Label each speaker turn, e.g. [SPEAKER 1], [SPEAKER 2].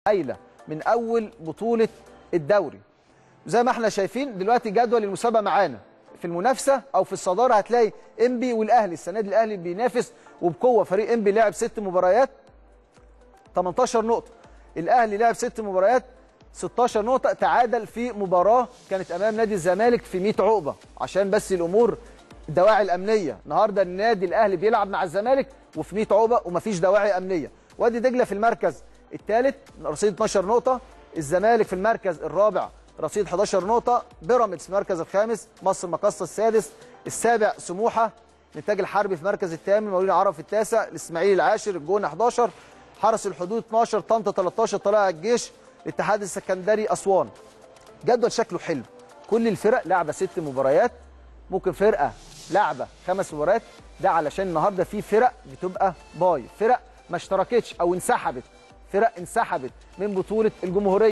[SPEAKER 1] هايله من اول بطوله الدوري زي ما احنا شايفين دلوقتي جدول المسابقه معانا في المنافسه او في الصداره هتلاقي انبي والاهلي السنه دي الاهلي بينافس وبقوه فريق انبي لعب ست مباريات 18 نقطه الاهلي لعب ست مباريات 16 نقطه تعادل في مباراه كانت امام نادي الزمالك في 100 عقبه عشان بس الامور الدواعي الامنيه النهارده النادي الاهلي بيلعب مع الزمالك وفي 100 عقبه ومفيش دواعي امنيه وادي دجله في المركز الثالث رصيد 12 نقطه الزمالك في المركز الرابع رصيد 11 نقطه بيراميدز في المركز الخامس مصر مقصه السادس السابع سموحه الانتاج الحربي في المركز الثامن مولين عرب في التاسع الاسماعيلي العاشر الجونه 11 حرس الحدود 12 طنطا 13 طلائع الجيش الاتحاد السكندري اسوان جدول شكله حلو كل الفرق لعبه ست مباريات ممكن فرقه لعبه خمس مباريات ده علشان النهارده في فرق بتبقى باي فرق ما اشتركتش او انسحبت فرق انسحبت من بطوله الجمهوريه